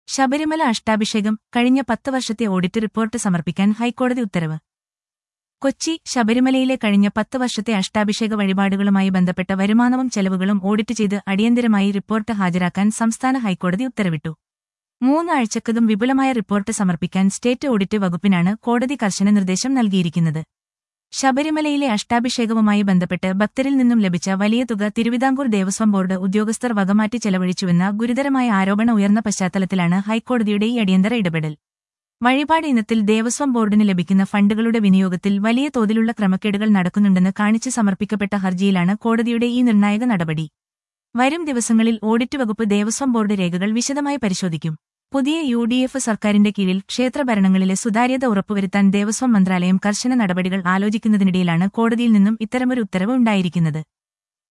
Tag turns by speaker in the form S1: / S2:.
S1: ശബരിമല അഷ്ടാഭിഷേകം കഴിഞ്ഞ പത്ത് വർഷത്തെ ഓഡിറ്റ് റിപ്പോർട്ട് സമർപ്പിക്കാൻ ഹൈക്കോടതി ഉത്തരവ് കൊച്ചി ശബരിമലയിലെ കഴിഞ്ഞ പത്ത് വർഷത്തെ അഷ്ടാഭിഷേക വഴിപാടുകളുമായി ബന്ധപ്പെട്ട വരുമാനവും ചെലവുകളും ഓഡിറ്റ് ചെയ്ത് അടിയന്തരമായി റിപ്പോർട്ട് ഹാജരാക്കാൻ സംസ്ഥാന ഹൈക്കോടതി ഉത്തരവിട്ടു മൂന്നാഴ്ചക്കകം വിപുലമായ റിപ്പോർട്ട് സമർപ്പിക്കാൻ സ്റ്റേറ്റ് ഓഡിറ്റ് വകുപ്പിനാണ് കോടതി കർശന നിർദ്ദേശം നൽകിയിരിക്കുന്നത് ശബരിമലയിലെ അഷ്ടാഭിഷേകവുമായി ബന്ധപ്പെട്ട് ഭക്തരിൽ നിന്നും ലഭിച്ച വലിയ തുക തിരുവിതാംകൂർ ദേവസ്വം ബോർഡ് ഉദ്യോഗസ്ഥർ വകമാറ്റി ചെലവഴിച്ചുവെന്ന ഗുരുതരമായ ആരോപണം ഉയർന്ന പശ്ചാത്തലത്തിലാണ് ഹൈക്കോടതിയുടെ ഈ അടിയന്തര ഇടപെടൽ വഴിപാട് ഇനത്തിൽ ദേവസ്വം ബോർഡിന് ലഭിക്കുന്ന ഫണ്ടുകളുടെ വിനിയോഗത്തിൽ വലിയ തോതിലുള്ള ക്രമക്കേടുകൾ നടക്കുന്നുണ്ടെന്ന് കാണിച്ച് സമർപ്പിക്കപ്പെട്ട ഹർജിയിലാണ് കോടതിയുടെ ഈ നിർണായക നടപടി വരും ദിവസങ്ങളിൽ ഓഡിറ്റ് വകുപ്പ് ദേവസ്വം ബോർഡ് രേഖകൾ വിശദമായി പരിശോധിക്കും പുതിയ യു ഡി എഫ് സർക്കാരിന്റെ കീഴിൽ ക്ഷേത്രഭരണങ്ങളിലെ സുതാര്യത ഉറപ്പുവരുത്താൻ ദേവസ്വം മന്ത്രാലയം കർശന നടപടികൾ ആലോചിക്കുന്നതിനിടയിലാണ് കോടതിയിൽ നിന്നും ഇത്തരമൊരു ഉത്തരവ് ഉണ്ടായിരിക്കുന്നത്